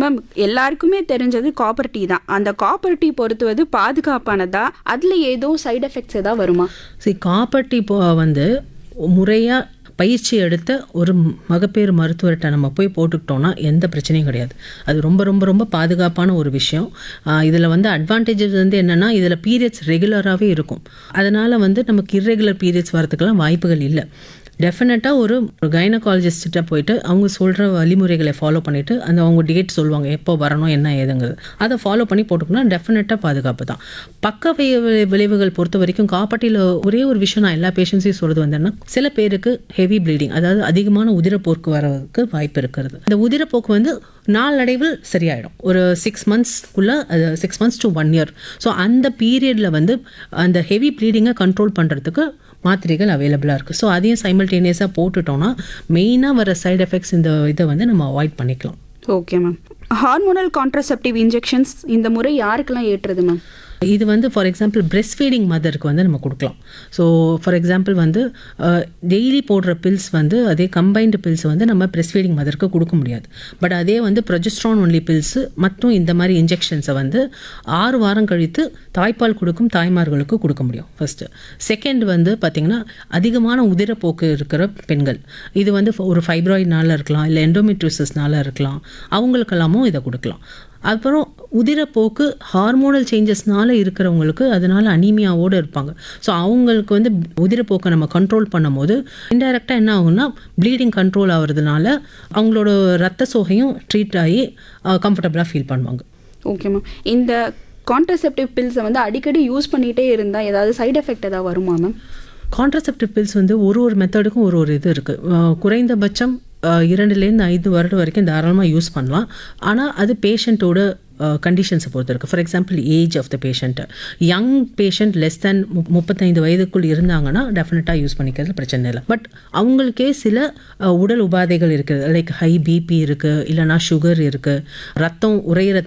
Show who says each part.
Speaker 1: ma'am எல்லாருக்குமே தெரிஞ்சது copper tea தான் அந்த காப்பர் டீ பொறுத்துவது பாதுகாப்பானதா அதில் ஏதோ சைடு எஃபெக்ட்ஸ் ஏதாவது வருமா
Speaker 2: சரி காப்பர் டீ போ வந்து முறையாக பயிற்சி எடுத்த ஒரு மகப்பேறு மருத்துவர்கிட்ட நம்ம போய் போட்டுக்கிட்டோம்னா எந்த பிரச்சனையும் கிடையாது அது ரொம்ப ரொம்ப ரொம்ப பாதுகாப்பான ஒரு விஷயம் இதில் வந்து அட்வான்டேஜஸ் வந்து என்னென்னா இதில் பீரியட்ஸ் ரெகுலராகவே இருக்கும் அதனால் வந்து நமக்கு இர்ரெகுலர் பீரியட்ஸ் வரதுக்கெல்லாம் வாய்ப்புகள் இல்லை டெஃபினட்டாக ஒரு கைனகாலஜிஸ்ட்ட போயிட்டு அவங்க சொல்கிற வழிமுறைகளை ஃபாலோ பண்ணிவிட்டு அந்த அவங்க டேட் சொல்லுவாங்க எப்போ வரணும் என்ன ஏதுங்கிறது அதை ஃபாலோ பண்ணி போட்டுக்கணும் டெஃபினட்டாக பாதுகாப்பு தான் பக்க விளை- விளைவுகள் பொறுத்த வரைக்கும் காப்பாட்டியில் ஒரே ஒரு விஷயம் நான் எல்லா பேஷண்ட்ஸையும் சொல்கிறது வந்தேன்னா சில பேருக்கு ஹெவி ப்ளீடிங் அதாவது அதிகமான உதிரப்போக்கு வரதுக்கு வாய்ப்பு இருக்கிறது இந்த உதிரப்போக்கு வந்து நாளடைவில் சரியாயிடும் ஒரு சிக்ஸ் மந்த்ஸ்க்குள்ளே அது six months to one year so அந்த பீரியடில் வந்து அந்த ஹெவி ப்ளீடிங்கை கண்ட்ரோல் பண்ணுறதுக்கு மாத்திரைகள் அவைலபிளாக இருக்குது ஸோ அதையும் சைமல்டேனியஸாக போட்டுட்டோம்னா மெயினாக வர சைடு எஃபெக்ட்ஸ் இந்த இதை வந்து நம்ம அவாய்ட் பண்ணிக்கலாம்
Speaker 1: okay ma'am hormonal contraceptive injections இந்த முறை யாருக்கெல்லாம் ஏற்றுது மேம்
Speaker 2: இது வந்து ஃபார் எக்ஸாம்பிள் பிரெஸ்ட் ஃபீடிங் மதருக்கு வந்து நம்ம கொடுக்கலாம் ஸோ ஃபார் எக்ஸாம்பிள் வந்து டெய்லி போடுற பில்ஸ் வந்து அதே கம்பைன்டு பில்ஸ் வந்து நம்ம பிரெஸ்ட் ஃபீடிங் மதருக்கு கொடுக்க முடியாது பட் அதே வந்து ப்ரொஜெஸ்ட்ரான் ஒன்லி பில்ஸு மற்றும் இந்த மாதிரி இன்ஜெக்ஷன்ஸை வந்து ஆறு வாரம் கழித்து தாய்ப்பால் கொடுக்கும் தாய்மார்களுக்கு கொடுக்க முடியும் ஃபர்ஸ்ட்டு செகண்ட் வந்து பார்த்திங்கன்னா அதிகமான உதிரப்போக்கு இருக்கிற பெண்கள் இது வந்து ஒரு ஃபைப்ராய்ட்னால இருக்கலாம் இல்லை எண்டோமெட்ரியோசிஸ்னால இருக்கலாம் அவங்களுக்கெல்லாமும் இதை கொடுக்கலாம் அப்புறம் உதிரப்போக்கு ஹார்மோனல் சேஞ்சஸ்னால இருக்கிறவங்களுக்கு அதனால அனீமியாவோடு இருப்பாங்க ஸோ அவங்களுக்கு வந்து உதிரப்போக்கை நம்ம கண்ட்ரோல் பண்ணும்போது இன்டைரக்டாக என்ன ஆகும்னா ப்ளீடிங் கண்ட்ரோல் ஆகிறதுனால அவங்களோட ரத்த சோகையும் ட்ரீட் ஆகி கம்ஃபர்டபுளாக ஃபீல் பண்ணுவாங்க
Speaker 1: ஓகே மேம் இந்த கான்ட்ரசெப்டிவ் பில்ஸை வந்து அடிக்கடி யூஸ் பண்ணிகிட்டே இருந்தால் ஏதாவது சைடு எஃபெக்ட் ஏதாவது வருமா மேம்
Speaker 2: கான்ட்ரசெப்டிவ் பில்ஸ் வந்து ஒரு ஒரு மெத்தடுக்கும் ஒரு ஒரு இது இருக்குது குறைந்தபட்சம் அஹ், இரண்டுலேருந்து ஐந்து வருடம் வரைக்கும் தாராளமாக யூஸ் பண்ணலாம் ஆனால் அது பேஷண்ட்டோட கண்டிஷன்ஸை பொறுத்து இருக்குது for example age of the patient young patient less than முப்பத்தைந்து வயதுக்குள் இருந்தாங்கன்னா டெஃபினட்டாக யூஸ் பண்ணிக்கிறது பிரச்சனை இல்லை பட் அவங்களுக்கே சில அஹ், உடல் உபாதைகள் இருக்குது லைக் ஹை பிபி இருக்குது இல்லைனா சுகர் இருக்குது ரத்தம் உறையிற